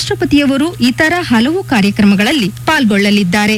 ರಾಷ್ಟ್ರಪತಿಯವರು ಇತರ ಹಲವು ಕಾರ್ಯಕ್ರಮಗಳಲ್ಲಿ ಪಾಲ್ಗೊಳ್ಳಲಿದ್ದಾರೆ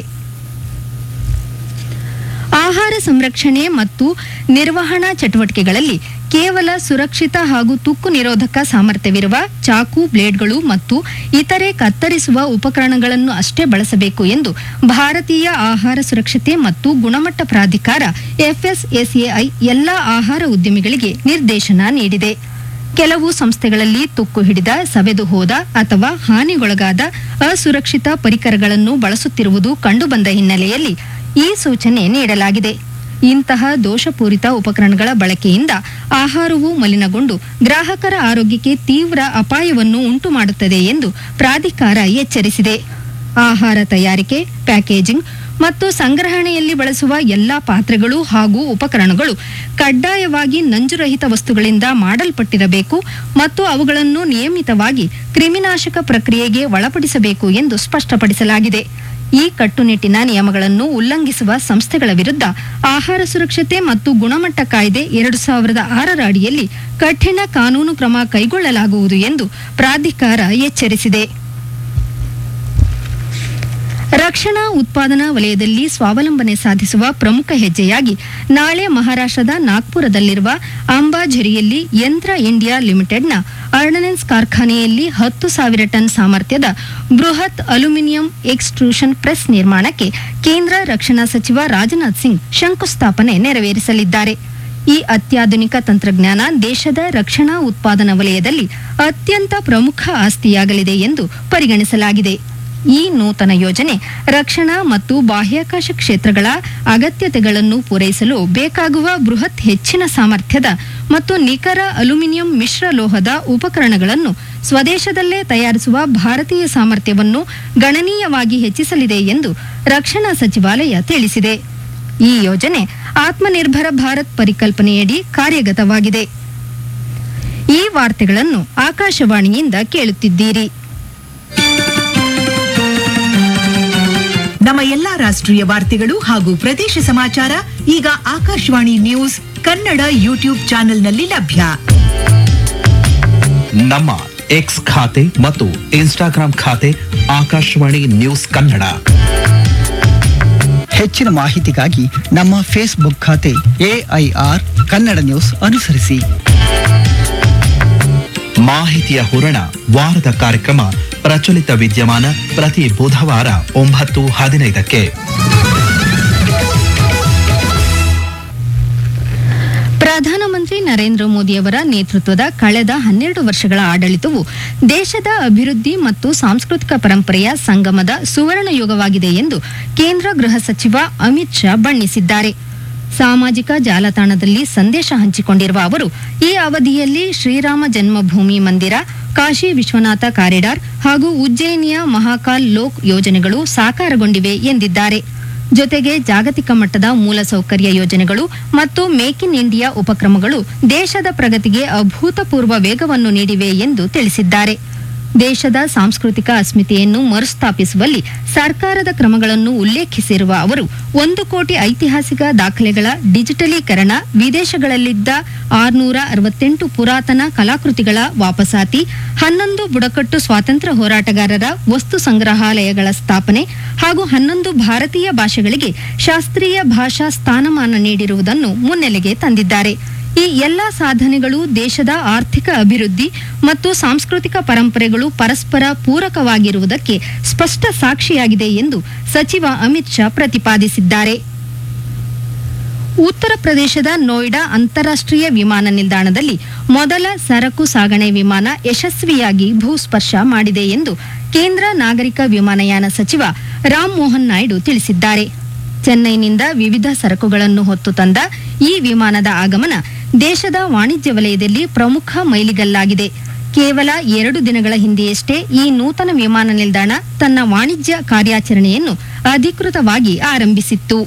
ಆಹಾರ ಸಂರಕ್ಷಣೆ ಮತ್ತು ನಿರ್ವಹಣಾ ಚಟುವಟಿಕೆಗಳಲ್ಲಿ ಕೇವಲ ಸುರಕ್ಷಿತ ಹಾಗೂ ತುಕ್ಕು ನಿರೋಧಕ ಸಾಮರ್ಥ್ಯವಿರುವ ಚಾಕು ಬ್ಲೇಡ್ಗಳು ಮತ್ತು ಇತರೆ ಕತ್ತರಿಸುವ ಉಪಕರಣಗಳನ್ನು ಅಷ್ಟೇ ಬಳಸಬೇಕು ಎಂದು ಭಾರತೀಯ ಆಹಾರ ಸುರಕ್ಷತೆ ಮತ್ತು ಗುಣಮಟ್ಟ ಪ್ರಾಧಿಕಾರ ಎಫ್ಎಸ್ಎಸ್ಎಐ ಎಲ್ಲಾ ಆಹಾರ ಉದ್ಯಮಿಗಳಿಗೆ ನಿರ್ದೇಶನ ನೀಡಿದೆ ಕೆಲವು ಸಂಸ್ಥೆಗಳಲ್ಲಿ ತುಕ್ಕು ಹಿಡಿದ ಸವೆದು ಹೋದ ಅಥವಾ ಹಾನಿಗೊಳಗಾದ ಅಸುರಕ್ಷಿತ ಪರಿಕರಗಳನ್ನು ಬಳಸುತ್ತಿರುವುದು ಕಂಡುಬಂದ ಹಿನ್ನೆಲೆಯಲ್ಲಿ ಈ ಸೂಚನೆ ನೀಡಲಾಗಿದೆ ಇಂತಹ ದೋಷಪೂರಿತ ಉಪಕರಣಗಳ ಬಳಕೆಯಿಂದ ಆಹಾರವು ಮಲಿನಗೊಂಡು ಗ್ರಾಹಕರ ಆರೋಗ್ಯಕ್ಕೆ ತೀವ್ರ ಅಪಾಯವನ್ನು ಉಂಟು ಮಾಡುತ್ತದೆ ಎಂದು ಪ್ರಾಧಿಕಾರ ಎಚ್ಚರಿಸಿದೆ ಆಹಾರ ತಯಾರಿಕೆ ಪ್ಯಾಕೇಜಿಂಗ್ ಮತ್ತು ಸಂಗ್ರಹಣೆಯಲ್ಲಿ ಬಳಸುವ ಎಲ್ಲಾ ಪಾತ್ರೆಗಳು ಹಾಗೂ ಉಪಕರಣಗಳು ಕಡ್ಡಾಯವಾಗಿ ನಂಜುರಹಿತ ವಸ್ತುಗಳಿಂದ ಮಾಡಲ್ಪಟ್ಟಿರಬೇಕು ಮತ್ತು ಅವುಗಳನ್ನು ನಿಯಮಿತವಾಗಿ ಕ್ರಿಮಿನಾಶಕ ಪ್ರಕ್ರಿಯೆಗೆ ಒಳಪಡಿಸಬೇಕು ಎಂದು ಸ್ಪಷ್ಟಪಡಿಸಲಾಗಿದೆ ಈ ಕಟ್ಟುನಿಟ್ಟಿನ ನಿಯಮಗಳನ್ನು ಉಲ್ಲಂಘಿಸುವ ಸಂಸ್ಥೆಗಳ ವಿರುದ್ಧ ಆಹಾರ ಸುರಕ್ಷತೆ ಮತ್ತು ಗುಣಮಟ್ಟ ಕಾಯ್ದೆ ಎರಡು ಸಾವಿರದ ಆರರ ಅಡಿಯಲ್ಲಿ ಕಠಿಣ ಕಾನೂನು ಕ್ರಮ ಕೈಗೊಳ್ಳಲಾಗುವುದು ಎಂದು ಪ್ರಾಧಿಕಾರ ಎಚ್ಚರಿಸಿದೆ ರಕ್ಷಣಾ ಉತ್ಪಾದನಾ ವಲಯದಲ್ಲಿ ಸ್ವಾವಲಂಬನೆ ಸಾಧಿಸುವ ಪ್ರಮುಖ ಹೆಜ್ಜೆಯಾಗಿ ನಾಳೆ ಮಹಾರಾಷ್ಟ್ರದ ನಾಗ್ಪುರದಲ್ಲಿರುವ ಅಂಬಾಝರಿಯಲ್ಲಿ ಯಂತ್ರ ಇಂಡಿಯಾ ಲಿಮಿಟೆಡ್ನ ಆರ್ಡನೆನ್ಸ್ ಕಾರ್ಖಾನೆಯಲ್ಲಿ ಹತ್ತು ಸಾವಿರ ಟನ್ ಸಾಮರ್ಥ್ಯದ ಬೃಹತ್ ಅಲ್ಯೂಮಿನಿಯಂ ಎಕ್ಸ್ಟ್ರೂಷನ್ ಪ್ರೆಸ್ ನಿರ್ಮಾಣಕ್ಕೆ ಕೇಂದ್ರ ರಕ್ಷಣಾ ಸಚಿವ ರಾಜನಾಥ್ ಸಿಂಗ್ ಶಂಕುಸ್ಥಾಪನೆ ನೆರವೇರಿಸಲಿದ್ದಾರೆ ಈ ಅತ್ಯಾಧುನಿಕ ತಂತ್ರಜ್ಞಾನ ದೇಶದ ರಕ್ಷಣಾ ಉತ್ಪಾದನಾ ವಲಯದಲ್ಲಿ ಅತ್ಯಂತ ಪ್ರಮುಖ ಆಸ್ತಿಯಾಗಲಿದೆ ಎಂದು ಪರಿಗಣಿಸಲಾಗಿದೆ ಈ ನೂತನ ಯೋಜನೆ ರಕ್ಷಣಾ ಮತ್ತು ಬಾಹ್ಯಾಕಾಶ ಕ್ಷೇತ್ರಗಳ ಅಗತ್ಯತೆಗಳನ್ನು ಪೂರೈಸಲು ಬೇಕಾಗುವ ಬೃಹತ್ ಹೆಚ್ಚಿನ ಸಾಮರ್ಥ್ಯದ ಮತ್ತು ನಿಖರ ಅಲ್ಯೂಮಿನಿಯಂ ಮಿಶ್ರಲೋಹದ ಉಪಕರಣಗಳನ್ನು ಸ್ವದೇಶದಲ್ಲೇ ತಯಾರಿಸುವ ಭಾರತೀಯ ಸಾಮರ್ಥ್ಯವನ್ನು ಗಣನೀಯವಾಗಿ ಹೆಚ್ಚಿಸಲಿದೆ ಎಂದು ರಕ್ಷಣಾ ಸಚಿವಾಲಯ ತಿಳಿಸಿದೆ ಈ ಯೋಜನೆ ಆತ್ಮನಿರ್ಭರ ಭಾರತ್ ಪರಿಕಲ್ಪನೆಯಡಿ ಕಾರ್ಯಗತವಾಗಿದೆ ಈ ವಾರ್ತೆಗಳನ್ನು ಆಕಾಶವಾಣಿಯಿಂದ ಕೇಳುತ್ತಿದ್ದೀರಿ ನಮ್ಮ ಎಲ್ಲಾ ರಾಷ್ಟ್ರೀಯ ವಾರ್ತೆಗಳು ಹಾಗೂ ಪ್ರದೇಶ ಸಮಾಚಾರ ಈಗ ಆಕಾಶವಾಣಿ ನ್ಯೂಸ್ ಕನ್ನಡ ಯೂಟ್ಯೂಬ್ ಚಾನೆಲ್ನಲ್ಲಿ ಲಭ್ಯ ನಮ್ಮ ಎಕ್ಸ್ ಖಾತೆ ಮತ್ತು ಇನ್ಸ್ಟಾಗ್ರಾಂ ಖಾತೆ ಆಕಾಶವಾಣಿ ನ್ಯೂಸ್ ಕನ್ನಡ ಹೆಚ್ಚಿನ ಮಾಹಿತಿಗಾಗಿ ನಮ್ಮ ಫೇಸ್ಬುಕ್ ಖಾತೆ ಎಐಆರ್ ಕನ್ನಡ ನ್ಯೂಸ್ ಅನುಸರಿಸಿ ಮಾಹಿತಿಯ ಹೂರಣ ವಾರದ ಕಾರ್ಯಕ್ರಮ ಪ್ರಚಲಿತ ವಿದ್ಯಮಾನ ಪ್ರತಿ ಬುಧವಾರ ಒಂಬತ್ತು ಹದಿನೈದಕ್ಕೆ ಪ್ರಧಾನಮಂತ್ರಿ ನರೇಂದ್ರ ಮೋದಿಯವರ ನೇತೃತ್ವದ ಕಳೆದ ಹನ್ನೆರಡು ವರ್ಷಗಳ ಆಡಳಿತವು ದೇಶದ ಅಭಿವೃದ್ಧಿ ಮತ್ತು ಸಾಂಸ್ಕೃತಿಕ ಪರಂಪರೆಯ ಸಂಗಮದ ಸುವರ್ಣ ಯುಗವಾಗಿದೆ ಎಂದು ಕೇಂದ್ರ ಗೃಹ ಸಚಿವ ಅಮಿತ್ ಶಾ ಬಣ್ಣಿಸಿದ್ದಾರೆ ಸಾಮಾಜಿಕ ಜಾಲತಾಣದಲ್ಲಿ ಸಂದೇಶ ಹಂಚಿಕೊಂಡಿರುವ ಅವರು ಈ ಅವಧಿಯಲ್ಲಿ ಶ್ರೀರಾಮ ಜನ್ಮಭೂಮಿ ಮಂದಿರ ಕಾಶಿ ವಿಶ್ವನಾಥ ಕಾರಿಡಾರ್ ಹಾಗೂ ಉಜ್ಜಯಿನಿಯ ಮಹಾಕಾಲ್ ಲೋಕ್ ಯೋಜನೆಗಳು ಸಾಕಾರಗೊಂಡಿವೆ ಎಂದಿದ್ದಾರೆ ಜೊತೆಗೆ ಜಾಗತಿಕ ಮಟ್ಟದ ಮೂಲಸೌಕರ್ಯ ಯೋಜನೆಗಳು ಮತ್ತು ಮೇಕ್ ಇನ್ ಇಂಡಿಯಾ ಉಪಕ್ರಮಗಳು ದೇಶದ ಪ್ರಗತಿಗೆ ಅಭೂತಪೂರ್ವ ವೇಗವನ್ನು ನೀಡಿವೆ ಎಂದು ತಿಳಿಸಿದ್ದಾರೆ ದೇಶದ ಸಾಂಸ್ಕೃತಿಕ ಅಸ್ಮಿತೆಯನ್ನು ಮರುಸ್ಥಾಪಿಸುವಲ್ಲಿ ಸರ್ಕಾರದ ಕ್ರಮಗಳನ್ನು ಉಲ್ಲೇಖಿಸಿರುವ ಅವರು ಒಂದು ಕೋಟಿ ಐತಿಹಾಸಿಕ ದಾಖಲೆಗಳ ಡಿಜಿಟಲೀಕರಣ ವಿದೇಶಗಳಲ್ಲಿದ್ದ ಆರ್ನೂರ ಅರವತ್ತೆಂಟು ಪುರಾತನ ಕಲಾಕೃತಿಗಳ ವಾಪಸಾತಿ ಹನ್ನೊಂದು ಬುಡಕಟ್ಟು ಸ್ವಾತಂತ್ರ್ಯ ಹೋರಾಟಗಾರರ ವಸ್ತು ಸಂಗ್ರಹಾಲಯಗಳ ಸ್ಥಾಪನೆ ಹಾಗೂ ಹನ್ನೊಂದು ಭಾರತೀಯ ಭಾಷೆಗಳಿಗೆ ಶಾಸ್ತ್ರೀಯ ಭಾಷಾ ಸ್ಥಾನಮಾನ ನೀಡಿರುವುದನ್ನು ಮುನ್ನೆಲೆಗೆ ತಂದಿದ್ದಾರೆ ಈ ಎಲ್ಲ ಸಾಧನೆಗಳು ದೇಶದ ಆರ್ಥಿಕ ಅಭಿವೃದ್ಧಿ ಮತ್ತು ಸಾಂಸ್ಕೃತಿಕ ಪರಂಪರೆಗಳು ಪರಸ್ಪರ ಪೂರಕವಾಗಿರುವುದಕ್ಕೆ ಸ್ಪಷ್ಟ ಸಾಕ್ಷಿಯಾಗಿದೆ ಎಂದು ಸಚಿವ ಅಮಿತ್ ಶಾ ಪ್ರತಿಪಾದಿಸಿದ್ದಾರೆ ಉತ್ತರ ಪ್ರದೇಶದ ನೋಯ್ಡಾ ಅಂತಾರಾಷ್ಟ್ರೀಯ ವಿಮಾನ ನಿಲ್ದಾಣದಲ್ಲಿ ಮೊದಲ ಸರಕು ಸಾಗಣೆ ವಿಮಾನ ಯಶಸ್ವಿಯಾಗಿ ಭೂಸ್ಪರ್ಶ ಮಾಡಿದೆ ಎಂದು ಕೇಂದ್ರ ನಾಗರಿಕ ವಿಮಾನಯಾನ ಸಚಿವ ರಾಮ್ ಮೋಹನ್ ನಾಯ್ಡು ತಿಳಿಸಿದ್ದಾರೆ ಚೆನ್ನೈನಿಂದ ವಿವಿಧ ಸರಕುಗಳನ್ನು ಹೊತ್ತು ತಂದ ಈ ವಿಮಾನದ ಆಗಮನ ದೇಶದ ವಾಣಿಜ್ಯ ವಲಯದಲ್ಲಿ ಪ್ರಮುಖ ಮೈಲಿಗಲ್ಲಾಗಿದೆ ಕೇವಲ ಎರಡು ದಿನಗಳ ಹಿಂದೆಯಷ್ಟೇ ಈ ನೂತನ ವಿಮಾನ ನಿಲ್ದಾಣ ತನ್ನ ವಾಣಿಜ್ಯ ಕಾರ್ಯಾಚರಣೆಯನ್ನು ಅಧಿಕೃತವಾಗಿ ಆರಂಭಿಸಿತ್ತು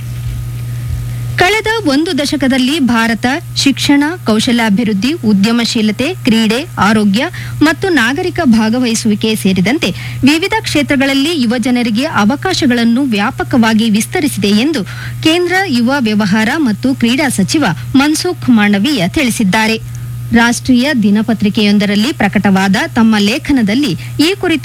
ಕಳೆದ ಒಂದು ದಶಕದಲ್ಲಿ ಭಾರತ ಶಿಕ್ಷಣ ಕೌಶಲ್ಯಾಭಿವೃದ್ಧಿ ಉದ್ಯಮಶೀಲತೆ ಕ್ರೀಡೆ ಆರೋಗ್ಯ ಮತ್ತು ನಾಗರಿಕ ಭಾಗವಹಿಸುವಿಕೆ ಸೇರಿದಂತೆ ವಿವಿಧ ಕ್ಷೇತ್ರಗಳಲ್ಲಿ ಯುವಜನರಿಗೆ ಅವಕಾಶಗಳನ್ನು ವ್ಯಾಪಕವಾಗಿ ವಿಸ್ತರಿಸಿದೆ ಎಂದು ಕೇಂದ್ರ ಯುವ ವ್ಯವಹಾರ ಮತ್ತು ಕ್ರೀಡಾ ಸಚಿವ ಮನ್ಸುಖ್ ಮಾಂಡವೀಯ ತಿಳಿಸಿದ್ದಾರೆ ರಾಷ್ಟ್ರೀಯ ದಿನಪತ್ರಿಕೆಯೊಂದರಲ್ಲಿ ಪ್ರಕಟವಾದ ತಮ್ಮ ಲೇಖನದಲ್ಲಿ ಈ ಕುರಿತು